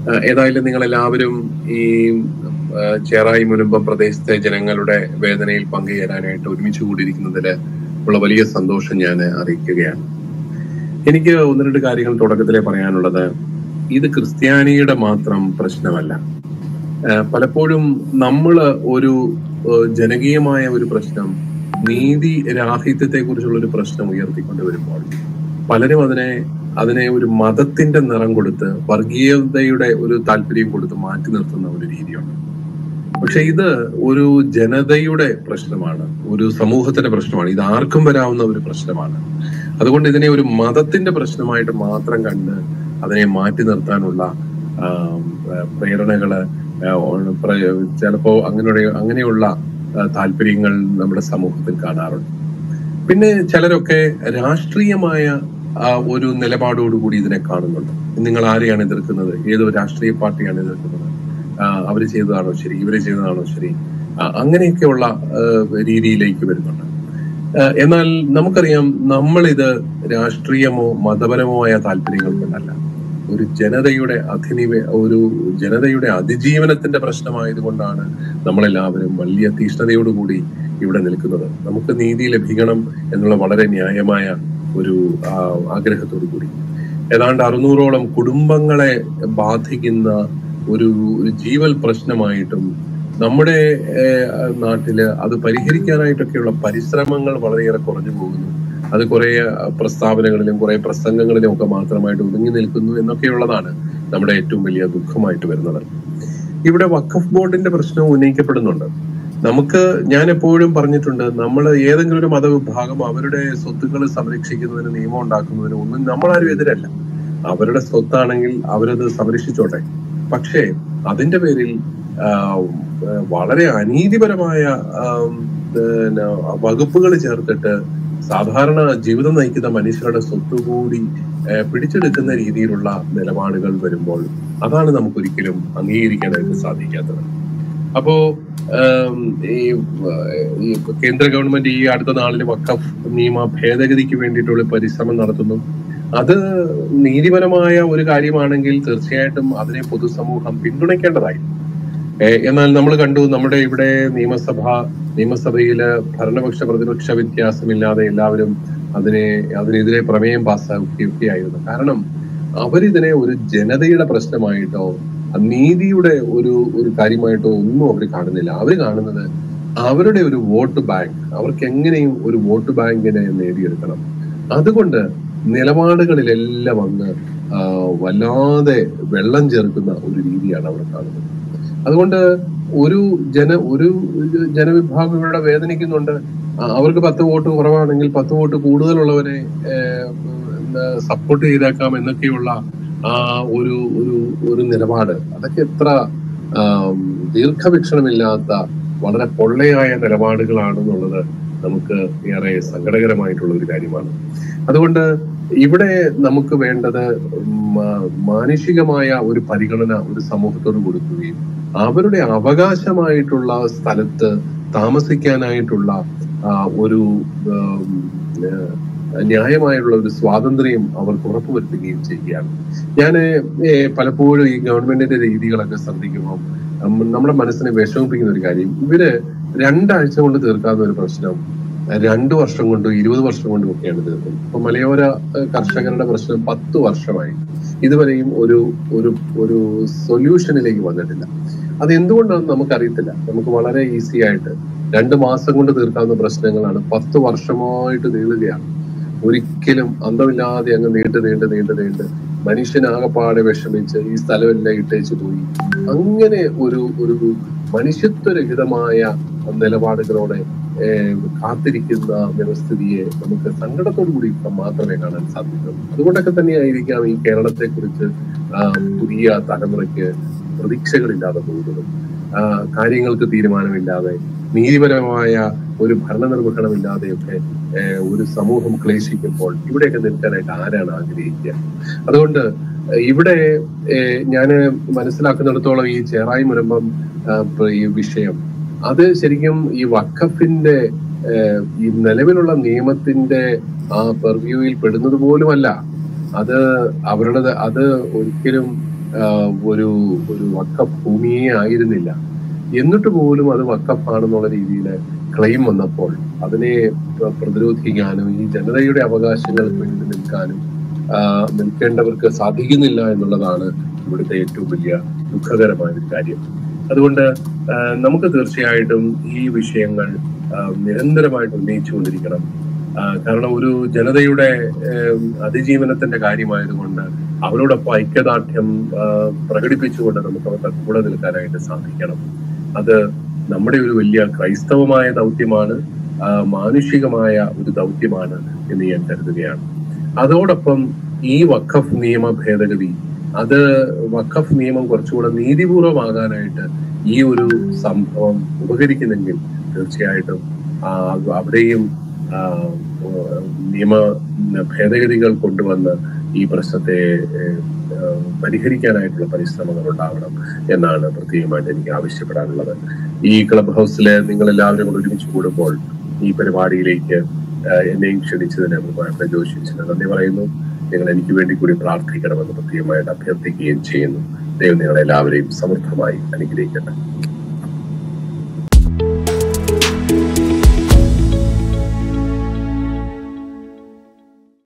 ആ, ഏതായാലും നിങ്ങൾ എല്ലാവരും ഈ ആ, ചേറായി മുനമ്പം പ്രദേശത്തെ ജനങ്ങളുടെ വേദനയിൽ പങ്കുചേരാനായിട്ട് ഒരുമിച്ച് കൂടിയിരിക്കുന്നതിൽ ഉള്ള വലിയ സന്തോഷം ഞാൻ അറിയിക്കുകയാണ് എനിക്ക് ഒന്ന് രണ്ട് കാര്യങ്ങൾ തുടക്കത്തിലേ പറയാനുള്ളത് ഇത് ക്രിസ്ത്യാനിയുടെ മാത്രം പ്രശ്നമല്ല ആ, പലപ്പോഴും നമ്മൾ ഒരു ആ, ജനകീയമായ ഒരു പ്രശ്നം നീതി രാഹിത്യത്തെ കുറിച്ചുള്ള ഒരു പ്രശ്നം ഉയർത്തിക്കൊണ്ട് വരുമ്പോൾ പലരും അതിനെ അതിനെ ഒരു മതത്തിന്റെ നിറം കൊടുത്ത് വർഗീയതയുടെ ഒരു താല്പര്യം കൊടുത്ത് മാറ്റി നിർത്തുന്ന ഒരു രീതിയുണ്ട് പക്ഷെ ഇത് ഒരു ജനതയുടെ പ്രശ്നമാണ് ഒരു സമൂഹത്തിന്റെ പ്രശ്നമാണ് ഇത് ആർക്കും വരാവുന്ന ഒരു പ്രശ്നമാണ് അതുകൊണ്ട് ഇതിനെ ഒരു മതത്തിന്റെ പ്രശ്നമായിട്ട് മാത്രം കണ്ട് അതിനെ മാറ്റി നിർത്താനുള്ള ആ, പ്രേരണകള് ആ, പ്ര- ചിലപ്പോ അങ്ങനെ അങ്ങനെയുള്ള ആ, താല്പര്യങ്ങൾ നമ്മുടെ സമൂഹത്തിൽ കാണാറുണ്ട് പിന്നെ ചിലരൊക്കെ രാഷ്ട്രീയമായ ആ, ഒരു നിലപാടോടുകൂടി ഇതിനെ കാണുന്നുണ്ട് നിങ്ങൾ ആരെയാണ് എതിർക്കുന്നത് ഏതോ രാഷ്ട്രീയ പാർട്ടിയാണ് എതിർക്കുന്നത് ആ, അവര് ചെയ്തതാണോ ശരി ഇവര് ചെയ്തതാണോ ശരി ആ, അങ്ങനെയൊക്കെയുള്ള ആ, രീതിയിലേക്ക് വരുന്നുണ്ട് ആ, എന്നാൽ നമുക്കറിയാം നമ്മളിത് രാഷ്ട്രീയമോ മതപരമോ ആയ താല്പര്യങ്ങൾ കൊണ്ടല്ല ഒരു ജനതയുടെ അധിനിവ ഒരു ജനതയുടെ അതിജീവനത്തിന്റെ പ്രശ്നമായതുകൊണ്ടാണ് നമ്മളെല്ലാവരും വലിയ തീഷ്ണതയോടുകൂടി ഇവിടെ നിൽക്കുന്നത് നമുക്ക് നീതി ലഭിക്കണം എന്നുള്ള വളരെ ന്യായമായ ഒരു ആ, ആഗ്രഹത്തോടു കൂടി ഏതാണ്ട് അറുന്നൂറോളം കുടുംബങ്ങളെ ബാധിക്കുന്ന ഒരു ഒരു ജീവൽ പ്രശ്നമായിട്ടും നമ്മുടെ ഏഹ്, നാട്ടില് അത് പരിഹരിക്കാനായിട്ടൊക്കെയുള്ള പരിശ്രമങ്ങൾ വളരെയേറെ കുറഞ്ഞു പോകുന്നു അത് കുറെ പ്രസ്താവനകളിലും കുറെ പ്രസംഗങ്ങളിലും ഒക്കെ മാത്രമായിട്ട് ഒതുങ്ങി നിൽക്കുന്നു എന്നൊക്കെയുള്ളതാണ് നമ്മുടെ ഏറ്റവും വലിയ ദുഃഖമായിട്ട് വരുന്നത് ഇവിടെ വഖഫ് ബോർഡിന്റെ പ്രശ്നം ഉന്നയിക്കപ്പെടുന്നുണ്ട് നമുക്ക് ഞാൻ എപ്പോഴും പറഞ്ഞിട്ടുണ്ട് നമ്മൾ ഏതെങ്കിലും ഒരു മതവിഭാഗം അവരുടെ സ്വത്തുക്കൾ സംരക്ഷിക്കുന്നതിന് നിയമം ഉണ്ടാക്കുന്നതിന് ഒന്നും നമ്മളാരും എതിരല്ല അവരുടെ സ്വത്താണെങ്കിൽ അവരത് സംരക്ഷിച്ചോട്ടെ പക്ഷേ അതിന്റെ പേരിൽ ആ, വളരെ അനീതിപരമായ ആം, പിന്നെ വകുപ്പുകൾ ചേർത്തിട്ട് സാധാരണ ജീവിതം നയിക്കുന്ന മനുഷ്യരുടെ സ്വത്ത് കൂടി ഏ, പിടിച്ചെടുക്കുന്ന രീതിയിലുള്ള നിലപാടുകൾ വരുമ്പോൾ അതാണ് നമുക്കൊരിക്കലും അംഗീകരിക്കാനായിട്ട് സാധിക്കാത്തത് അപ്പോ ആം, ഈ ഈ കേന്ദ്ര ഗവൺമെന്റ് ഈ അടുത്ത നാളിൽ വക്കഫ് നിയമ ഭേദഗതിക്ക് വേണ്ടിയിട്ടുള്ള പരിശ്രമം നടത്തുന്നു അത് നീതിപരമായ ഒരു കാര്യമാണെങ്കിൽ തീർച്ചയായിട്ടും അതിനെ പൊതുസമൂഹം പിന്തുണയ്ക്കേണ്ടതായി ഏഹ് എന്നാൽ നമ്മൾ കണ്ടു നമ്മുടെ ഇവിടെ നിയമസഭ നിയമസഭയില് ഭരണപക്ഷ പ്രതിപക്ഷ വ്യത്യാസമില്ലാതെ എല്ലാവരും അതിനെ അതിനെതിരെ പ്രമേയം പാസ്സാക്കുകയൊക്കെയായിരുന്നു കാരണം അവരിതിനെ ഒരു ജനതയുടെ പ്രശ്നമായിട്ടോ നീതിയുടെ ഒരു ഒരു കാര്യമായിട്ടോ ഒന്നും അവർ കാണുന്നില്ല അവർ കാണുന്നത് അവരുടെ ഒരു വോട്ട് ബാങ്ക് അവർക്ക് എങ്ങനെയും ഒരു വോട്ട് ബാങ്കിനെ നേടിയെടുക്കണം അതുകൊണ്ട് നിലപാടുകളിലെല്ലാം അങ്ങ് ആ, വല്ലാതെ വെള്ളം ചേർക്കുന്ന ഒരു രീതിയാണ് അവർ കാണുന്നത് അതുകൊണ്ട് ഒരു ജന ഒരു ജനവിഭാഗം ഇവിടെ വേദനിക്കുന്നുണ്ട് ആ, അവർക്ക് പത്ത് വോട്ട് കുറവാണെങ്കിൽ പത്ത് വോട്ട് കൂടുതലുള്ളവരെ സപ്പോർട്ട് ചെയ്തേക്കാം എന്നൊക്കെയുള്ള ആ ഒരു ഒരു ഒരു നിലപാട് അതൊക്കെ എത്ര ആം, ദീർഘവീക്ഷണമില്ലാത്ത വളരെ പൊള്ളയായ നിലപാടുകളാണെന്നുള്ളത് നമുക്ക് ഏറെ സങ്കടകരമായിട്ടുള്ള ഒരു കാര്യമാണ് അതുകൊണ്ട് ഇവിടെ നമുക്ക് വേണ്ടത് മാ- മാനുഷികമായ ഒരു പരിഗണന ഒരു സമൂഹത്തോട് കൊടുക്കുകയും അവരുടെ അവകാശമായിട്ടുള്ള സ്ഥലത്ത് താമസിക്കാനായിട്ടുള്ള ആ, ഒരു ആം, ഏഹ്, ന്യായമായുള്ള ഒരു സ്വാതന്ത്ര്യം അവർക്ക് ഉറപ്പുവരുത്തുകയും ചെയ്യുകയാണ് ഞാൻ പലപ്പോഴും ഈ ഗവൺമെന്റിന്റെ രീതികളൊക്കെ ശ്രദ്ധിക്കുമ്പോൾ ഉം, നമ്മുടെ മനസ്സിനെ വിഷമിപ്പിക്കുന്ന ഒരു കാര്യം ഇവര് രണ്ടാഴ്ച കൊണ്ട് തീർക്കാവുന്ന ഒരു പ്രശ്നം രണ്ടു വർഷം കൊണ്ടും ഇരുപത് വർഷം കൊണ്ടും ഒക്കെയാണ് തീർക്കുന്നത് ഇപ്പൊ മലയോര ഏഹ്, കർഷകരുടെ പ്രശ്നം പത്ത് വർഷമായി ഇതുവരെയും ഒരു ഒരു ഒരു സൊല്യൂഷനിലേക്ക് വന്നിട്ടില്ല അത് എന്തുകൊണ്ടാണെന്ന് നമുക്കറിയത്തില്ല നമുക്ക് വളരെ ഈസി ആയിട്ട് രണ്ട് മാസം കൊണ്ട് തീർക്കാവുന്ന പ്രശ്നങ്ങളാണ് പത്ത് വർഷമായിട്ട് നീളുകയാണ് ഒരിക്കലും അന്തമില്ലാതെ അങ്ങ് നീണ്ട് നീണ്ട് നീണ്ട് നീണ്ട് മനുഷ്യനാകപ്പാടെ വിഷമിച്ച് ഈ സ്ഥലമെല്ലാം ഇട്ടേച്ച് പോയി അങ്ങനെ ഒരു ഒരു മനുഷ്യത്വരഹിതമായ നിലപാടുകളോടെ ഏഹ്, കാത്തിരിക്കുന്ന വ്യവസ്ഥിതിയെ നമുക്ക് സങ്കടത്തോടു കൂടി മാത്രമേ കാണാൻ സാധിക്കൂ അതുകൊണ്ടൊക്കെ തന്നെയായിരിക്കാം ഈ കേരളത്തെ കുറിച്ച് പുതിയ തലമുറയ്ക്ക് പ്രതീക്ഷകളില്ലാതെ പോകുന്നതും ആ, കാര്യങ്ങൾക്ക് തീരുമാനമില്ലാതെ നീതിപരമായ ഒരു ഭരണനിർവഹണമില്ലാതെയൊക്കെ ഏഹ്, ഒരു സമൂഹം ക്ലേശിക്കുമ്പോൾ ഇവിടെയൊക്കെ നിൽക്കാനായിട്ട് ആരാണ് ആഗ്രഹിക്കുക അതുകൊണ്ട് ഏഹ്, ഇവിടെ ഞാൻ മനസ്സിലാക്കുന്നിടത്തോളം ഈ ചേറായി മുരമ്പം ആ, പ്ര- ഈ വിഷയം അത് ശരിക്കും ഈ വഖഫിന്റെ ഏഹ്, ഈ നിലവിലുള്ള നിയമത്തിന്റെ ആ പെർവ്യൂവിൽ പെടുന്നത് പോലുമല്ല അത് അവരുടെ അത് ഒരിക്കലും ആ, ഒരു ഒരു വക്കഫ് ഭൂമിയെ ആയിരുന്നില്ല എന്നിട്ട് പോലും അത് വക്കഫാണെന്നുള്ള രീതിയിൽ ക്ലെയിം വന്നപ്പോൾ അതിനെ പ്ര- പ്രതിരോധിക്കാനും ഈ ജനതയുടെ അവകാശങ്ങൾക്ക് വേണ്ടി നിൽക്കാനും ആ, നിൽക്കേണ്ടവർക്ക് സാധിക്കുന്നില്ല എന്നുള്ളതാണ് ഇവിടുത്തെ ഏറ്റവും വലിയ ദുഃഖകരമായ ഒരു കാര്യം അതുകൊണ്ട് ആ, നമുക്ക് തീർച്ചയായിട്ടും ഈ വിഷയങ്ങൾ ആ, നിരന്തരമായിട്ട് ഉന്നയിച്ചുകൊണ്ടിരിക്കണം ആ, കാരണം ഒരു ജനതയുടെ ഏം, അതിജീവനത്തിന്റെ കാര്യമായതുകൊണ്ട് അവരോടൊപ്പം ഐക്യദാർഢ്യം ആ, പ്രകടിപ്പിച്ചുകൊണ്ട് നമുക്ക് അവരുടെ കൂടെ നിൽക്കാനായിട്ട് സാധിക്കണം അത് നമ്മുടെ ഒരു വലിയ ക്രൈസ്തവമായ ദൗത്യമാണ് ആ, മാനുഷികമായ ഒരു ദൗത്യമാണ് എന്ന് ഞാൻ കരുതുകയാണ് അതോടൊപ്പം ഈ വഖഫ് നിയമ ഭേദഗതി അത് വഖഫ് നിയമം കുറച്ചുകൂടെ നീതിപൂർവമാകാനായിട്ട് ഈ ഒരു സംഭവം ഉപകരിക്കുന്നെങ്കിൽ തീർച്ചയായിട്ടും ആ, അവിടെയും ആ, നിയമ ഭേദഗതികൾ കൊണ്ടുവന്ന് ഈ പ്രശ്നത്തെ ഏഹ്, ഏഹ്, പരിഹരിക്കാനായിട്ടുള്ള പരിശ്രമങ്ങൾ ഉണ്ടാവണം എന്നാണ് പ്രത്യേകമായിട്ട് എനിക്ക് ആവശ്യപ്പെടാനുള്ളത് ഈ ക്ലബ് ഹൗസില് നിങ്ങൾ എല്ലാവരും കൂടെ ഒരുമിച്ച് കൂടുമ്പോൾ ഈ പരിപാടിയിലേക്ക് ഏഹ്, എന്നെയും ക്ഷണിച്ചതിന് ബഹുമാനപ്പെട്ട ജോഷിച്ചിന് നന്ദി പറയുന്നു നിങ്ങൾ എനിക്ക് വേണ്ടി കൂടി പ്രാർത്ഥിക്കണമെന്ന് പ്രത്യേകമായിട്ട് അഭ്യർത്ഥിക്കുകയും ചെയ്യുന്നു ദൈവം നിങ്ങളെല്ലാവരെയും സമൃദ്ധമായി അനുഗ്രഹിക്കട്ടെ